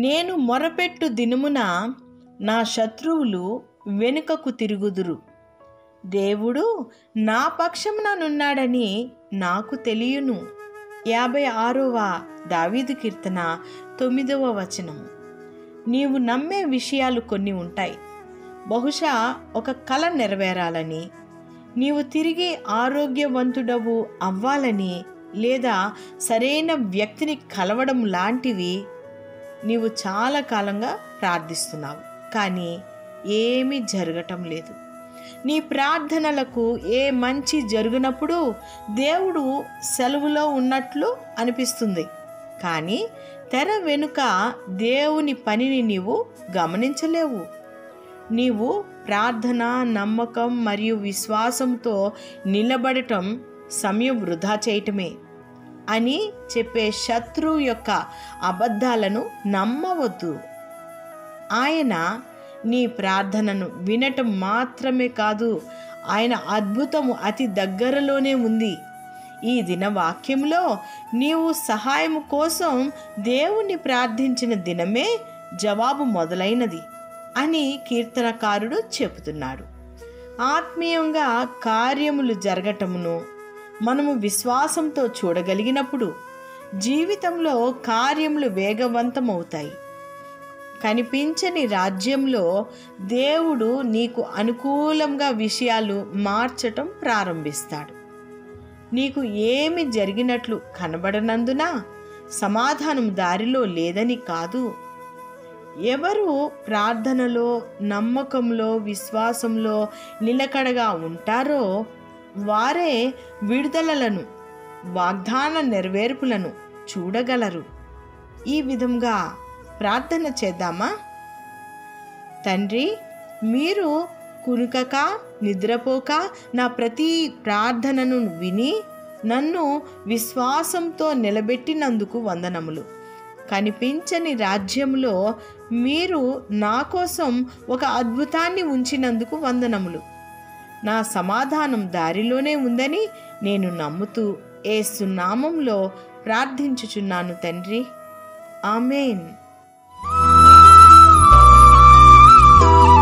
నేను మొరపెట్టు దినమున నా శత్రువులు వెనుకకు తిరుగుదురు దేవుడు నా పక్షముననున్నాడని నాకు తెలియను యాభై ఆరవ దావీదు కీర్తన తొమ్మిదవ వచనం నీవు నమ్మే విషయాలు కొన్ని ఉంటాయి బహుశా ఒక కళ నెరవేరాలని నీవు తిరిగి ఆరోగ్యవంతుడవు అవ్వాలని లేదా సరైన వ్యక్తిని కలవడం లాంటివి నీవు చాలా కాలంగా ప్రార్థిస్తున్నావు కానీ ఏమీ జరగటం లేదు నీ ప్రార్థనలకు ఏ మంచి జరుగునప్పుడు దేవుడు సెలవులో ఉన్నట్లు అనిపిస్తుంది కానీ తెర వెనుక దేవుని పనిని నీవు గమనించలేవు నీవు ప్రార్థన నమ్మకం మరియు విశ్వాసంతో నిలబడటం సమయం వృధా చేయటమే అని చెప్పే శత్రువు యొక్క అబద్ధాలను నమ్మవద్దు ఆయన నీ ప్రార్థనను వినటం మాత్రమే కాదు ఆయన అద్భుతము అతి దగ్గరలోనే ఉంది ఈ దిన వాక్యంలో నీవు సహాయం కోసం దేవుణ్ణి ప్రార్థించిన దినమే జవాబు మొదలైనది అని కీర్తనకారుడు చెబుతున్నాడు ఆత్మీయంగా కార్యములు జరగటమును మనము విశ్వాసంతో చూడగలిగినప్పుడు జీవితంలో కార్యములు వేగవంతమవుతాయి కనిపించని రాజ్యంలో దేవుడు నీకు అనుకూలంగా విషయాలు మార్చటం ప్రారంభిస్తాడు నీకు ఏమి జరిగినట్లు కనబడనందున సమాధానం దారిలో లేదని కాదు ఎవరు ప్రార్థనలో నమ్మకంలో విశ్వాసంలో నిలకడగా ఉంటారో వారే విడుదలలను వాగ్దాన నెరవేర్పులను చూడగలరు ఈ విధంగా ప్రార్థన చేద్దామా తండ్రి మీరు కునుకక నిద్రపోక నా ప్రతి ప్రార్థనను విని నన్ను విశ్వాసంతో నిలబెట్టినందుకు వందనములు కనిపించని రాజ్యంలో మీరు నా కోసం ఒక అద్భుతాన్ని ఉంచినందుకు వందనములు నా సమాధానం దారిలోనే ఉందని నేను నమ్ముతూ ఏసునామంలో ప్రార్థించుచున్నాను తండ్రి ఆమెన్